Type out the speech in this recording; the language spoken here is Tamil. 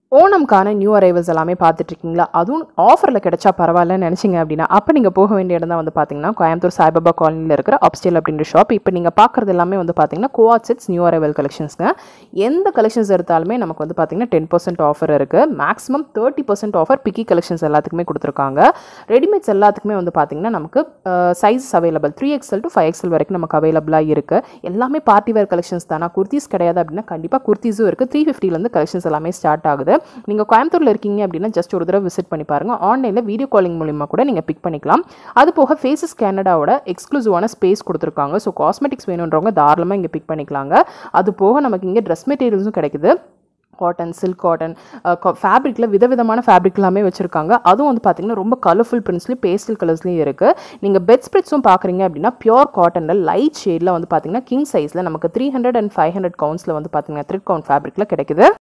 ஓணம்க்கான நியூ அரைவல்ஸ் எல்லாமே பார்த்துட்டு இருக்கீங்களா அதுவும் ஆஃபரில் கிடைச்சா பரவாயில்லன்னு நினச்சிங்க அப்படின்னா அப்போ நீங்கள் போக வேண்டிய இடம் தான் வந்து பார்த்தீங்கன்னா கோயம்புத்தூர் சாய்பாபா காலனியில் இருக்கிற அப்ஸ்டேல் அப்படின்ற ஷாப் இப்போ நீங்கள் பார்க்குறது எல்லாமே வந்து பார்த்தீங்கன்னா கோஆட் செட்ஸ் நியூ அரைவல் கலெக்ஷன்ஸ்ங்க எந்த கலெக்ஷன்ஸ் எடுத்தாலுமே நமக்கு வந்து பார்த்தீங்கன்னா டென் பர்சன்ட் ஆஃபர் இருக்குது மேக்ஸிமம் தேர்ட்டி பர்சன்ட் ஆஃபர் பிக்கி கலெக்ஷன்ஸ் எல்லாத்துக்குமே கொடுத்துருக்காங்க ரெடிமேட்ஸ் எல்லாத்துக்குமே வந்து பார்த்தீங்கன்னா நமக்கு size available three XL to five XL வரைக்கும் நமக்கு அவைலபிளாக இருக்குது எல்லாமே பார்ட்டி வேர் கலெக்ஷன்ஸ் தானா குர்த்திஸ் கிடையாது அப்படின்னா கண்டிப்பாக குர்த்திஸும் இருக்குது த்ரீ ஃபிஃப்டிலேருந்து கலெக்ஷன்ஸ் எல்லாமே ஸ்டார்ட் ஆகுது நீங்கள் கோயம்புத்தூரில் இருக்கீங்க அப்படின்னா ஜஸ்ட் ஒரு தடவை விசிட் பண்ணி பாருங்கள் ஆன்லைனில் வீடியோ காலிங் மூலிமா கூட நீங்கள் பிக் பண்ணிக்கலாம் அது போக ஃபேஸஸ் கேனடாவோட எக்ஸ்க்ளூசிவான ஸ்பேஸ் கொடுத்துருக்காங்க ஸோ காஸ்மெட்டிக்ஸ் வேணுன்றவங்க தாராளமாக இங்கே பிக் பண்ணிக்கலாங்க அது போக நமக்கு இங்கே ட்ரெஸ் மெட்டீரியல்ஸும் கிடைக்குது காட்டன் சில்க் காட்டன் ஃபேப்ரிக்கில் விதவிதமான ஃபேப்ரிக் எல்லாமே வச்சுருக்காங்க அதுவும் வந்து பார்த்தீங்கன்னா ரொம்ப கலர்ஃபுல் பிரிண்ட்ஸ்லேயும் பேஸ்டல் கலர்ஸ்லேயும் இருக்குது நீங்கள் பெட் ஸ்ப்ரெட்ஸும் பார்க்குறீங்க அப்படின்னா பியூர் காட்டனில் லைட் ஷேடில் வந்து பார்த்தீங்கன்னா கிங் சைஸில் நமக்கு three hundred and five hundred கவுண்ட்ஸில் வந்து பார்த்தீங்கன்னா த்ரிட் கவுண்ட் ஃபேப்ரிக்கில் கிடைக்குது